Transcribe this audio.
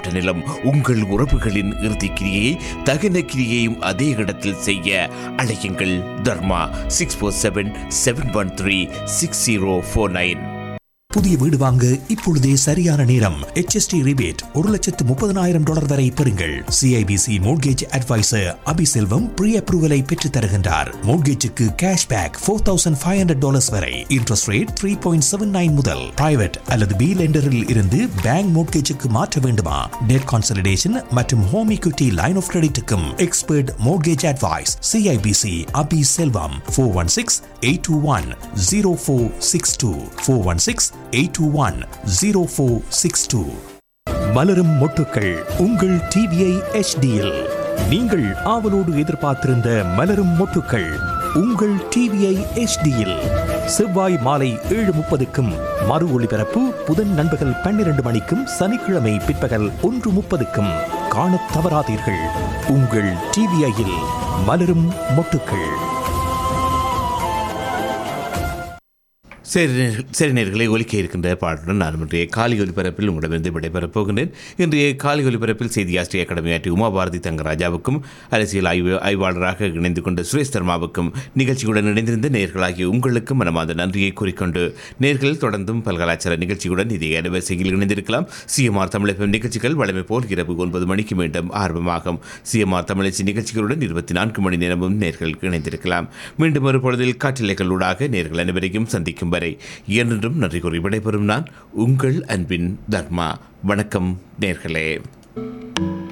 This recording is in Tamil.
பூசப்பட்ட நிலம் உங்கள் உறவுகளின் இறுதிக்கிரியை தகன கிரியையும் அதே இடத்தில் செய்ய அழையுங்கள் Dharma six four seven seven one three six zero four nine புதிய வீடு வாங்க இப்பொழுதே சரியான நேரம் HST ரிபேட் ஒரு லட்சத்து முப்பதனாயிரம் டாலர் வரை பெறுங்கள் CIBC mortgage advisor Abiselvam pre அப்ரூவலை பெற்றுத் தருகின்றார் மோட்கேஜுக்கு cash back four thousand five hundred dollars வரை interest rate three point seven nine முதல் பிரைவேட் அல்லது பி லெண்டரில் இருந்து பேங்க் மோட்கேஜுக்கு மாற்ற வேண்டுமா டெட் கான்சல்டேஷன் மற்றும் ஹோம் equity லைன் ஆஃப் கிரெடிட்டுக்கும் expert mortgage advice CIBC Abi Selvam four one six eight two one zero four six two four one six eight two one zero four six two மலரும் மொட்டுக்கள் உங்கள் டிவிஐ எச்டியில் நீங்கள் ஆவலோடு எதிர்பார்த்திருந்த மலரும் மொட்டுக்கள் உங்கள் டிவிஐ எச்டியில் செவ்வாய் மாலை ஏழு முப்பதுக்கும் மறு ஒளிபரப்பு புதன் நண்பகல் பன்னிரண்டு மணிக்கும் சனிக்கிழமை பிற்பகல் ஒன்று முப்பதுக்கும் காணத் தவறாதீர்கள் உங்கள் டிவிஐயில் மலரும் மொட்டுக்கள் சரி நேர்- சரி நேர்களை ஒலிக்க இருக்கின்ற பாட்டுடன் நான் இன்றைய காலை ஒலிபரப்பில் உங்களிடமிருந்து விடைபெறப் போகின்றேன் இன்றைய காலை ஒலிபரப்பில் செய்தி ஆசிரியர் அகாடமியாற்றி உமாபாரதி தங்கராஜாவுக்கும் அரசியல் ஆய்வு ஆய்வாளராக இணைந்து கொண்ட சுரேஷ் தர்மாவுக்கும் நிகழ்ச்சியுடன் இணைந்திருந்த நேர்களாகிய உங்களுக்கும் மனமார்ந்த நன்றியை கூறிக்கொண்டு நேர்கள் தொடர்ந்தும் பல்கலாச்சார நிகழ்ச்சியுடன் இதே அலைவரிசையில் இணைந்திருக்கலாம் சிஎம்ஆர் தமிழகம் நிகழ்ச்சிகள் வழமை போல் இரவு ஒன்பது மணிக்கு மீண்டும் ஆரம்பமாகும் சிஎம்ஆர் தமிழச்சி நிகழ்ச்சிகளுடன் இருபத்தி நான்கு மணி நேரமும் நேர்கள் இணைந்திருக்கலாம் மீண்டும் ஒரு பொழுதில் காற்றிலைகளூடாக நேர்கள் அனைவரையும் சந்திக்கும் வரை என்றென்றும் நன்றி கூறி விடைபெறும் நான் உங்கள் அன்பின் தர்மா வணக்கம் நேர்களே